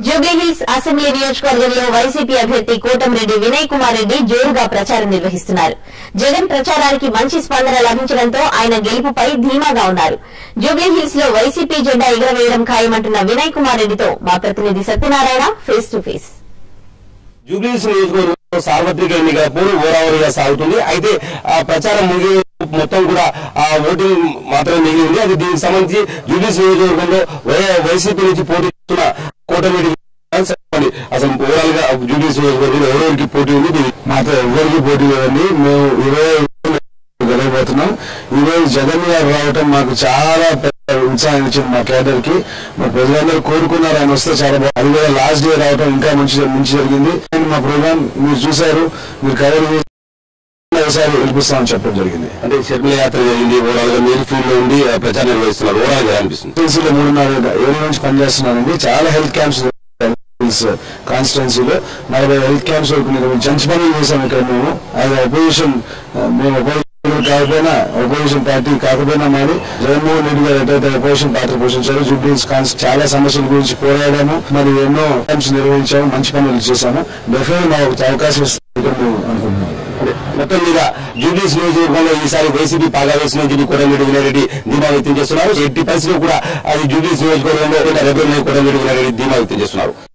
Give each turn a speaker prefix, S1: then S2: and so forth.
S1: Jubilee Hills assembly నియోజకవర్గంలో YCP అభ్యర్థి కోటంరెడ్డి వినయ్ కుమార్ రెడ్డి జోరుగా ప్రచారం నిర్వహిస్తున్నారు జగన్ ప్రచారానికి మంచి స్పందన లభించడంతో ఆయన గెలుపుపై ధీమాగా ఉన్నారు జూబ్లీహిల్స్ లో వైసీపీ జెండా ఎగురవేయడం ఖాయమంటున్న వినయ్ కుమార్ రెడ్డితో మా ప్రతినిధి సత్యనారాయణ ఫేస్ టు ఫేస్
S2: జూబ్లీస్ నియోజకవర్గంలో సార్వత్రిక ఎన్నికల పోరు ఓరావరిగా సాగుతుంది అయితే ఆ ప్రచారం ముగి మొత్తం కూడా ఆ ఓటింగ్ మాత్రమే మిగిలి ఉంది అది దీనికి సంబంధించి జూబ్లీస్ నియోజకవర్గంలో వై- వైసీపీ నుంచి పోటీ చేస్తున్న కోటమిడి చెప్పండి అసలు ఓవరాల్ గా జూబ్లీస్ నియోజకవర్గంలో ఎవరెవరికి పోటీ ఉంది దీనికి
S3: మాతో ఎవరికి పోటీ లేదండి మేము ఇరవై గెలవబోతున్నాం ఈ రోజు జగన్ గారు రావటం మాకు చాలా పెద్ద ఉత్సాహం ఇచ్చింది మా కేడర్ కి మా ప్రజలందరూ కోరుకున్నారు ఆయన వస్తే చాలా బాగుంది అది కూడా లాస్ట్ డే రావటం ఇంకా మంచి మంచి జరిగింది అండ్ మా ప్రోగ్రామ్ మీరు చూశారు మీరు కవర్ చేసి ఒకసారి వినిపిస్తామని చెప్పడం జరిగింది
S2: అంటే షర్మిల యాత్ర జరిగింది ఓవరాల్ గా మీరు ఫీల్డ్ లో ఉండి ఆ ప్రచారం నిర్వహిస్తున్నారు ఓవరాల్ గా అనిపిస్తుంది
S3: కాన్స్టిట్యున్సీలో మూడున్నర ఏళ్ళ నుంచి పనిచేస్తున్నానండి చాలా హెల్త్ క్యాంప్స్ కాన్స్టిట్యున్సీలో నలభై హెల్త్ క్యాంప్స్ వరకు నిర్వహించి మంచి పనులు చేశాం ఇక్కడ మేము అది అపోజిషన్ మేము అపోజిషన్ కాకపోయినా అపోజిషన్ పార్టీ కాకపోయినా మరి జగన్మోహన్ రెడ్డి గారు ఎటైతే అపోజిషన్ పార్టీ పోషించారు జూబ్లీస్ కాన్స్ చాలా సమస్యల గురించి పోరాడాము మరి ఎన్నో క్యాంప్స్ నిర్వహించాము మంచి పనులు చేశాము డెఫినెట్ మాకు ఒక అవకాశం ఇస్తుంది మేము అనుకుంటున్నాం
S2: అంటే మొత్తం మీద జూబ్లీస్ నియోజకవర్గంలో ఈసారి వైసీపీ పాగా వేసిన చెప్పి కోటమిరెడ్డి వినారెడ్డి ధీమా వ్యక్తం చేస్తున్నారు ఎట్టి పరిస్థితుల్లో కూడా అది జూబ్లీస్ నియోజకవర్గంలో రెబెల్ కోటమిరెడ్డి వినారెడ్డి ధీమా వ్యక్తం చేస్తున్నారు